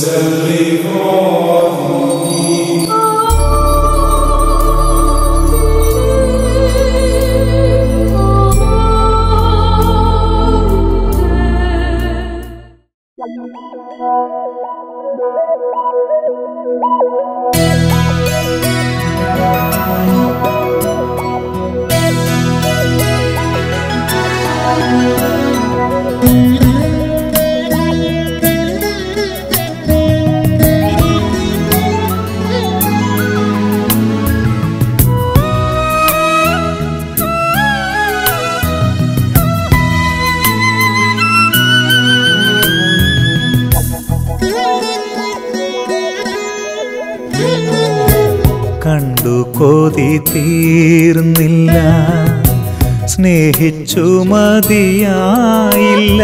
കണ്ടു കൊതി തീർന്നില്ല സ്നേഹിച്ചു മതിയായില്ല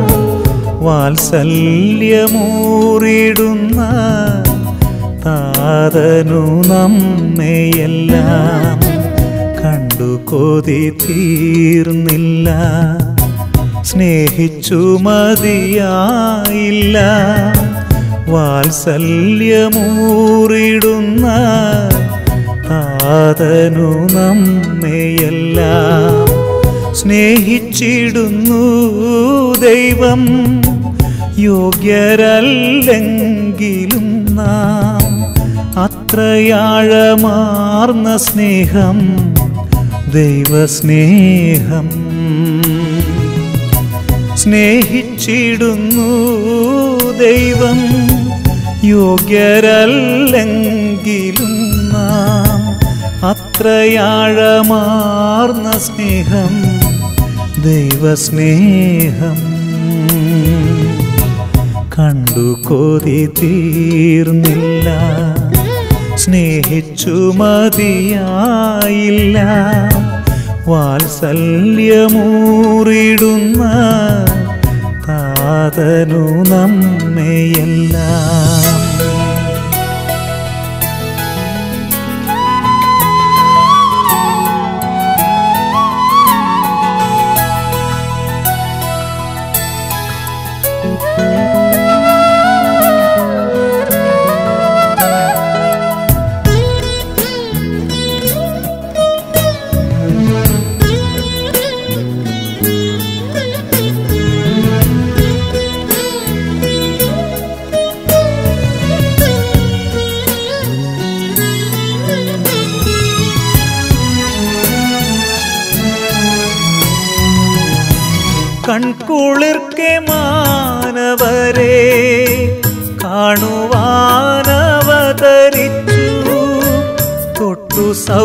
വാത്സല്യമൂറിടുന്ന താതനു നമ്മയെല്ലാം കണ്ടു കൊതി തീർന്നില്ല സ്നേഹിച്ചു മതിയായില്ല വാത്സല്യമൂറിടുന്ന താതനു നമ്മയെല്ലാം സ്നേഹിച്ചിടുന്നു ദൈവം യോഗ്യരല്ലെങ്കിലും നാം അത്രയാഴമാർന്ന സ്നേഹം ദൈവസ്നേഹം സ്നേഹിച്ചിടുന്നു ദൈവം യോഗ്യരല്ലെങ്കിലും നാം അത്രയാഴമാർന്ന സ്നേഹം ദൈവസ്നേഹം കണ്ടു കൊതി തീർന്നില്ല സ്നേഹിച്ചു മതിയായില്ല വാത്സല്യമൂറിടുന്ന താതനു നമ്മയെല്ലാം കൺകുളിർക്കെ മാനവരെ കാണുവാനവതരിച്ചു തൊട്ടു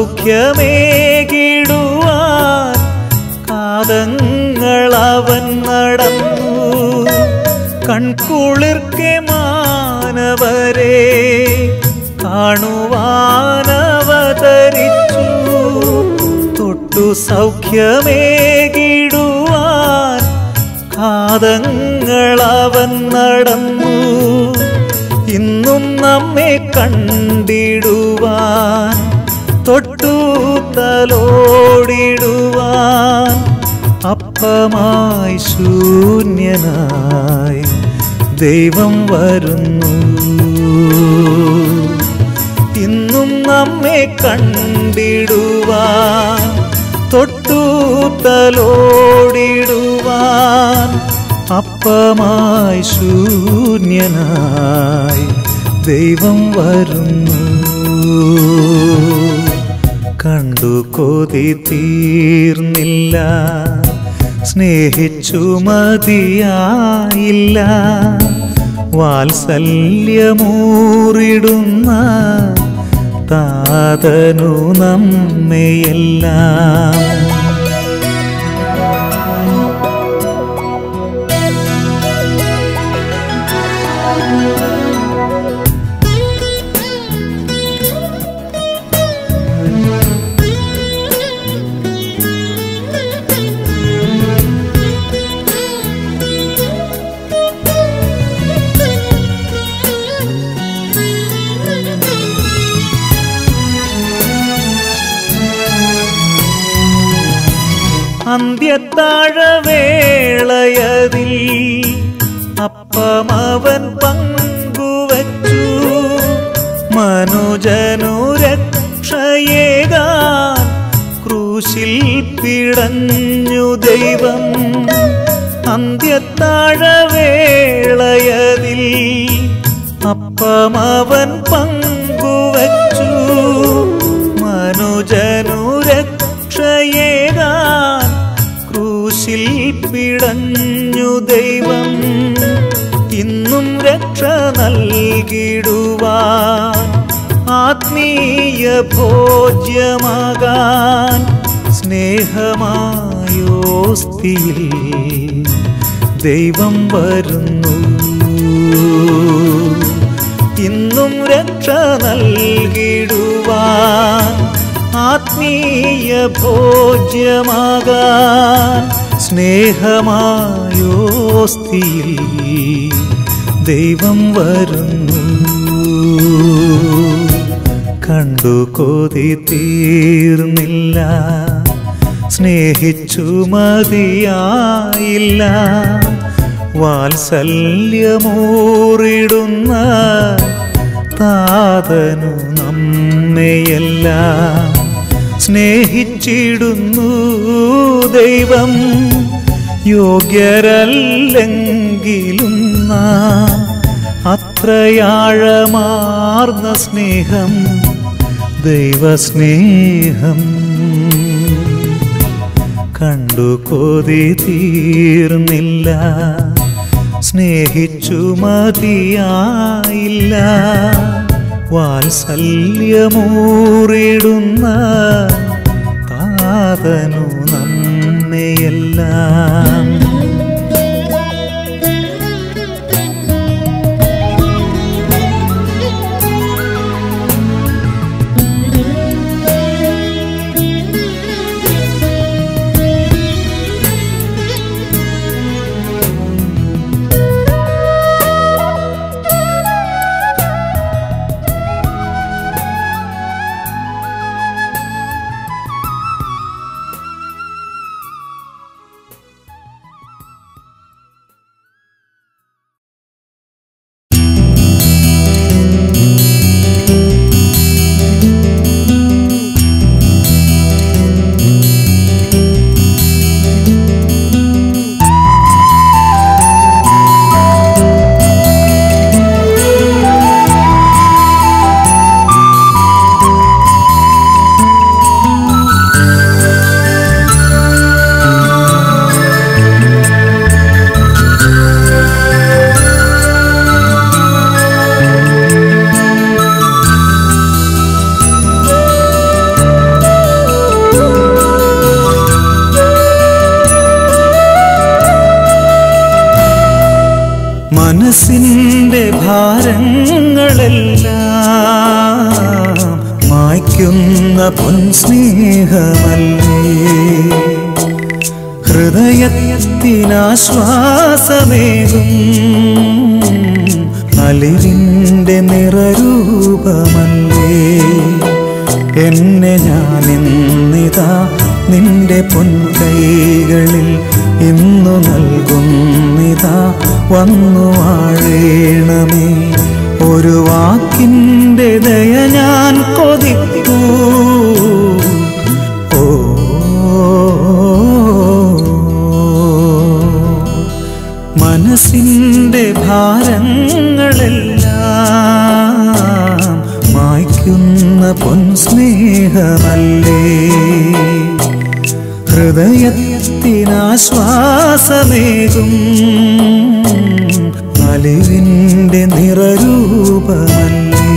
സൗഖ്യമേകിടുവാൻ കാതങ്ങളവൻ നടന്നു കൺകുളിർക്കെ മാനവരെ കാണുവാനവതരിച്ചു തൊട്ടു സൗഖ്യമേകിടുവാൻ കാതങ്ങളവൻ നടന്നു ഇന്നും നമ്മെ കണ്ടിടുവാൻ തൊട്ടു തലോടിടുവാൻ അപ്പമായി ശൂന്യനായി ദൈവം വരുന്നു ഇന്നും നമ്മെ കണ്ടിടുവാൻ തൊട്ടു തലോടിടുവാൻ അപ്പമായി ശൂന്യനായി ദൈവം വരുന്നു കണ്ടു കൊതി തീർന്നില്ല സ്നേഹിച്ചു മതിയായില്ല വാത്സല്യമൂറിടുന്ന താതനു നമ്മയെല്ലാം അന്ത്യത്താഴവേളയതിൽ അപ്പമവൻ പങ്കുവച്ചു മനുജനു രക്ഷയേകാൻ ക്രൂശിൽ പിടഞ്ഞു ദൈവം അന്ത്യത്താഴവേളയതിൽ അപ്പമവൻ പങ്കുവച്ചു മനുജനു രക്ഷയേകാൻ ക്രൂശിൽ പിടഞ്ഞു ദൈവം ഇന്നും രക്ഷ നൽകിടുവാൻ ആത്മീയ ഭോജ്യമാകാൻ സ്നേഹമായോസ്തിയിൽ ദൈവം വരുന്നു ഇന്നും രക്ഷ നൽകിടുവാൻ ആത്മീയ ഭോജ്യമാകാൻ സ്നേഹമായോസ്തിയിൽ ദൈവം വരുന്നു കണ്ടു കൊതി തീർന്നില്ല സ്നേഹിച്ചു മതിയായില്ല വാത്സല്യമൂറിടുന്ന താതനു നമ്മയെല്ലാം സ്നേഹിച്ചിടുന്നു ദൈവം യോഗ്യരല്ലെങ്കിലും നാം അത്രയാഴമാർന്ന സ്നേഹം ദൈവസ്നേഹം കണ്ടു കൊതി തീർന്നില്ല സ്നേഹിച്ചു മതിയായില്ല വാത്സല്യമൂറിടുന്ന താതനു നമ്മയെല്ലാം മനസ്സിൻ്റെ ഭാരങ്ങളെല്ലാം മായ്ക്കുന്ന പൊൻസ്നേഹമല്ലേ ഹൃദയത്തിനാശ്വാസമേകും അലിവിൻ്റെ നിറരൂപമല്ലേ എന്നെ ഞാനിന്നിതാ നിന്റെ പൊൻകൈകളിൽ ഇന്നു നൽകുന്നിതാ വന്നു വാഴേണമേ ഒരു വാക്കിൻ്റെ ദയ ഞാൻ കൊതിക്കൂ ഓ മനസ്സിൻ്റെ ഭാരങ്ങളെല്ലാം മായ്ക്കുന്ന പൊൻസ്നേഹമല്ലേ ഹൃദയത്തിനാശ്വാസമേകും അലിവിൻ്റെ നിറരൂപമല്ലേ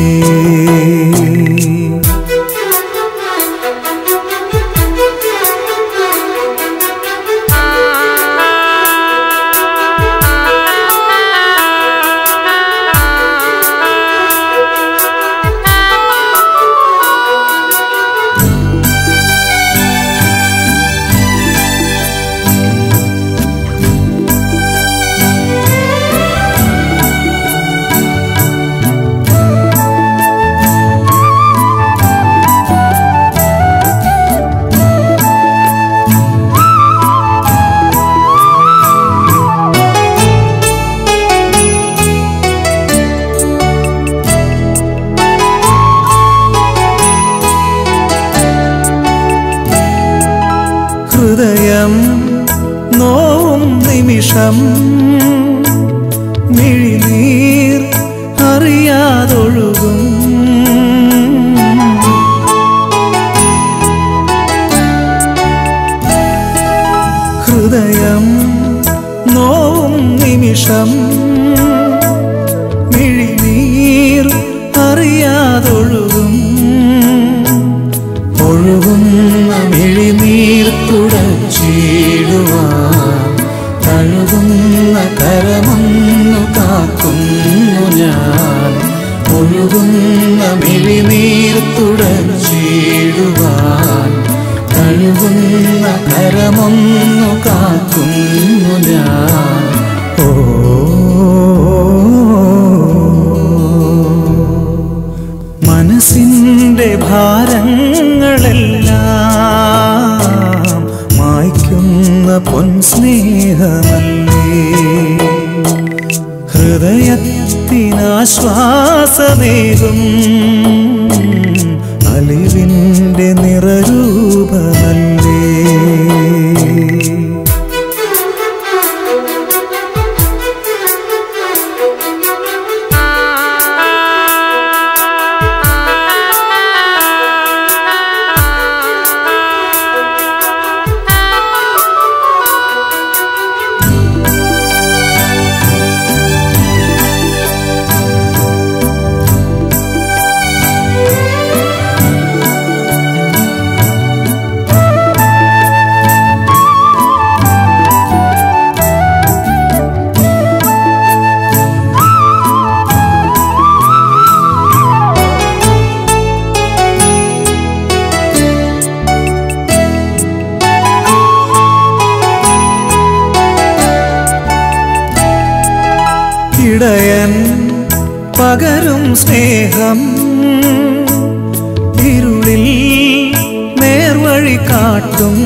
ആ നിമിഷം മിഴിനീർ അറിയാതൊഴുകും ഹൃദയം നോവും നിമിഷം മിഴിനീർ അറിയാതൊഴുകും ഒഴുകുന്ന മിഴിനീർ തുടച്ചിടുവാൻ തഴുകുന്ന കരമൊന്നു കാക്കുന്നു ഞാൻ ഒഴുകുന്ന മിഴിനീർ തുടച്ചിടുവാൻ തഴുകുന്ന കരമൊന്നു കാക്കുന്നു ഞാൻ ഓ മനസ്സിൻ്റെ ഭാരങ്ങളെല്ലാം മായ്ക്കുന്ന പൊൻസ്നേഹമല്ലേ ഹൃദയത്തിനാശ്വാസമേകും അലിവിൻ്റെ നിറരൂപമല്ലേ ഇടയൻ പകരും സ്നേഹം ഇരുളിൽ നേർവഴി കാട്ടും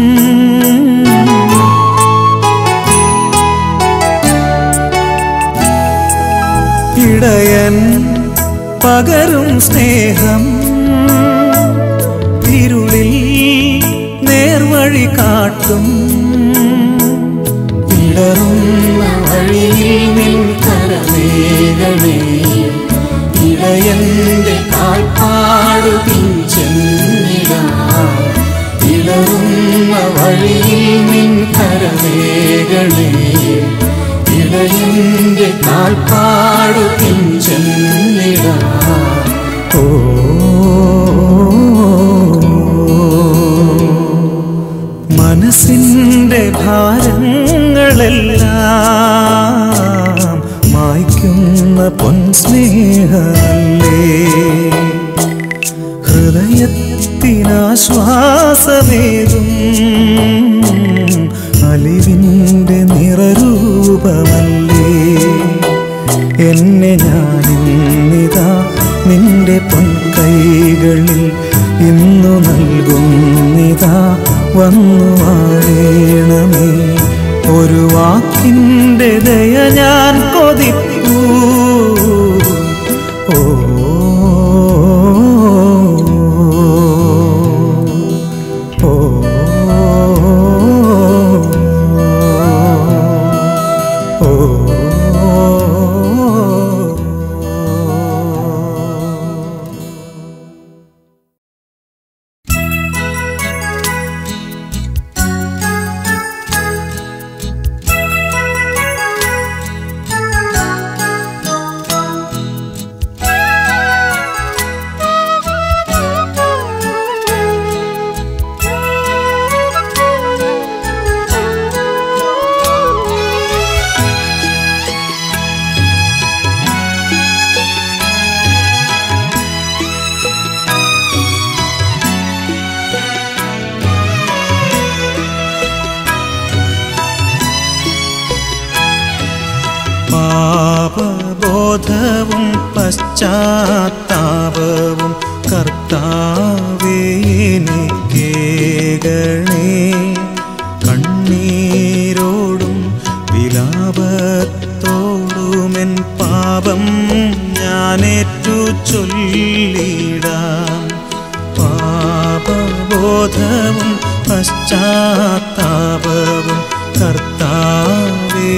ഇടയൻ പകരും സ്നേഹം ഇരുളിൽ നേർവഴി കാട്ടും ഇടറുന്ന വഴിയിൽ നിൻ കരവേഗണേ ഇടയന്റെ കാൽപ്പാടു പിഞ്ചെന്നിടാം ഇടറുന്ന വഴിയിൽ നിൻ കരവേഗണേ ഇടയന്റെ കാൽപ്പാടു പിഞ്ചെന്നിടാം ഓ മനസ്സിൻ്റെ ഭാരങ്ങളെല്ലാം മായ്ക്കുന്ന പൊൻസ്നേഹമല്ലേ ഹൃദയത്തിനാശ്വാസമേകും അലിവിൻ്റെ നിറരൂപമല്ലേ എന്നെ ഞാനിന്നിതാ നിന്റെ പൊൻകൈകളിൽ ഇന്നു നൽകുന്നിതാ വന്നു വാഴേണമേ ഒരു വാക്കിൻ്റെ ദയ ഞാൻ കൊതിപ്പൂ ഓ ഓ പാപബോധവും പശ്ചാത്താപവും കർത്താവേ എനിക്കേകണേ കണ്ണീരോടും വിലാപത്തോടുമെൻ പാപം ഞാനേറ്റു ചൊല്ലിടാം പാപബോധവും പശ്ചാത്താപവും കർത്താവേ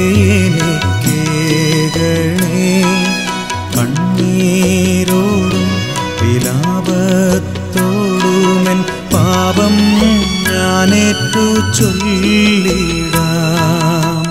എനിക്കേകണേ കണ്ണീരോടും വിലാപത്തോടുമെൻ പാപം ഞാനേറ്റു ചൊല്ലിടാം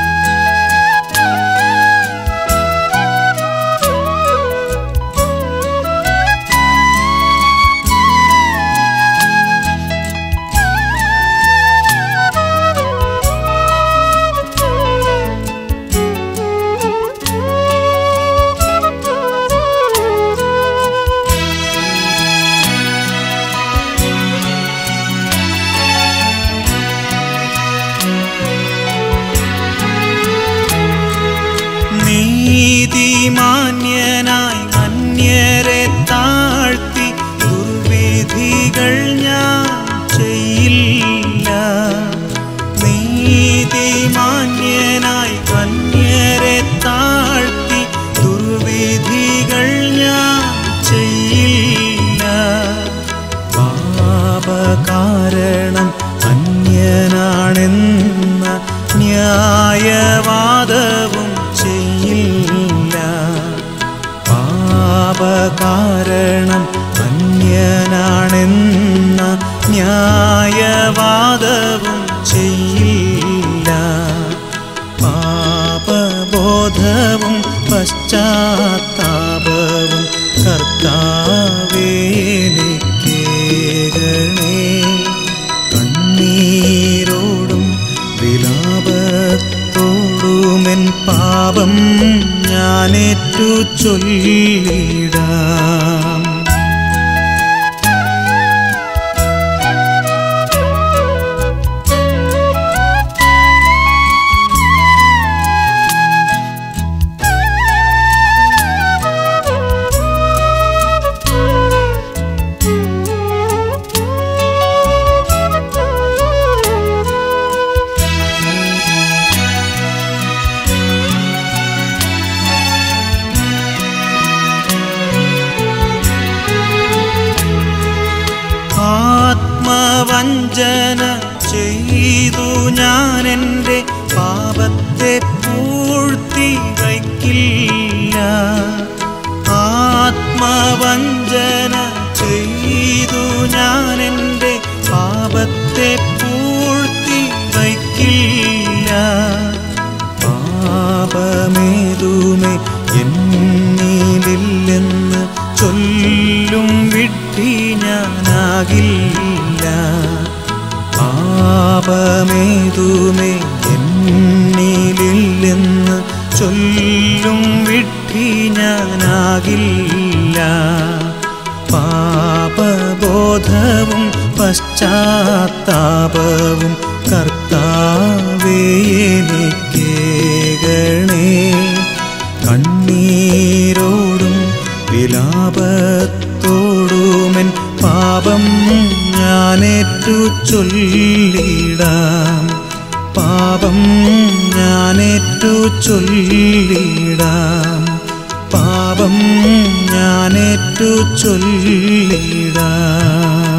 നീതിമാന്യനായി അന്യരെ താഴ്ത്തി ദുർവിധികൾ ഞാൻ ചെയ്യില്ല നീതിമാന്യനായി അന്യരെ താഴ്ത്തി ദുർവിധികൾ ഞാൻ ചെയ്യില്ല പാപകാരണം അന്യനാണെന്ന ന്യായവാദവും ചെയ്യില്ല പാപകാരണം അന്യനാണെന്ന ന്യായവാദവും ചെയ്യില്ല പാപബോധവും പശ്ചാത്താപവും കർത്താവേ എനിക്കേകണേ കണ്ണീരോടും വിലാപത്തോടുമെൻ പാപം ഞാനേറ്റു ചൊല്ലിടാം ആത്മവഞ്ചന ചെയ്തു ഞാൻ എൻ്റെ പാപത്തെ പൂഴ്ത്തി വയ്ക്കില്ല ആത്മവഞ്ചന ചെയ്തു ഞാൻ എൻ്റെ പാപത്തെ പൂഴ്ത്തി വയ്ക്കില്ല പാപമേതുമേ എന്നിലില്ലെന്ന് ചൊല്ലും വിട്ടി ഞാനാകില്ല പാപമേതുമേ എന്നിലില്ലെന്ന് ചൊല്ലും വിട്ടി ഞാനാകില്ല പാപബോധവും പശ്ചാത്താപവും കർത്താവേ എനിക്കേകണേ കണ്ണീരോടും വിലാപത്തോടുമെൻ പാപം ഞാനേറ്റു ചൊല്ലിടാം പാപം ഞാനേറ്റു ചൊല്ലിടാം പാപം ഞാനേറ്റു ചൊല്ലിടാം